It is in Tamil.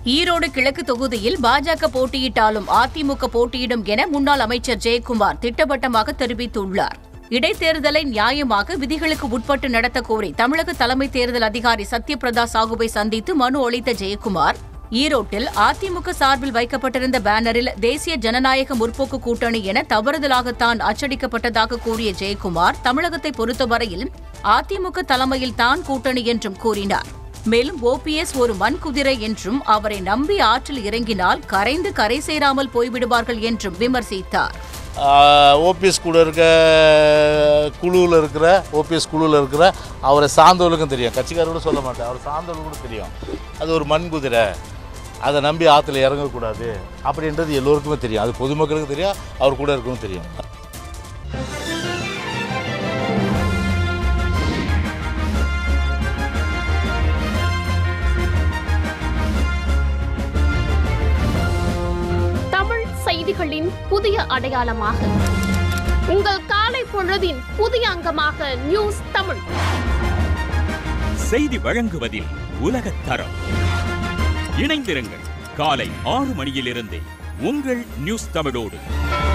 ஈரோடு கிழக்கு தொகுதியில் பாஜக போட்டியிட்டாலும் அதிமுக போட்டியிடும் என முன்னாள் அமைச்சர் ஜெயக்குமார் திட்டவட்டமாக தெரிவித்துள்ளார் இடைத்தேர்தலை நியாயமாக விதிகளுக்கு உட்பட்டு நடத்த கோரி தமிழக தலைமை தேர்தல் அதிகாரி சத்யபிரதா சாகுவை சந்தித்து மனு அளித்த ஜெயக்குமார் ஈரோட்டில் அதிமுக சார்பில் வைக்கப்பட்டிருந்த பேனரில் தேசிய ஜனநாயக முற்போக்கு கூட்டணி என தவறுதலாகத்தான் அச்சடிக்கப்பட்டதாக கூறிய ஜெயக்குமார் தமிழகத்தை பொறுத்தவரையில் அதிமுக தலைமையில் தான் கூட்டணி என்றும் கூறினார் மேலும் ஓபிஎஸ் ஒரு மண் குதிரை என்றும் அவரை நம்பி ஆற்றில் இறங்கினால் கரைந்து கரை சேராமல் போய்விடுவார்கள் என்றும் விமர்சித்தார் ஓபிஎஸ் கூட இருக்க குழுவில் இருக்கிற ஓபிஎஸ் குழுவில் இருக்கிற அவரை சார்ந்தவர்களுக்கும் தெரியும் கட்சிக்காரர் சொல்ல மாட்டேன் அவர் சார்ந்தவர்களுக்கு கூட தெரியும் அது ஒரு மண் குதிரை அதை நம்பி ஆற்றுல இறங்கக்கூடாது அப்படின்றது எல்லோருக்குமே தெரியும் அது பொதுமக்களுக்கு தெரியும் அவர் கூட இருக்கவும் தெரியும் தமிழ் செய்திகளின் புதிய அடையாளமாக உங்கள் காலை பொழுதின் புதிய அங்கமாக நியூஸ் தமிழ் செய்தி வழங்குவதில் உலகத் தரம் இணைந்திருங்கள் காலை ஆறு மணியிலிருந்தே உங்கள் நியூஸ் தமிழோடு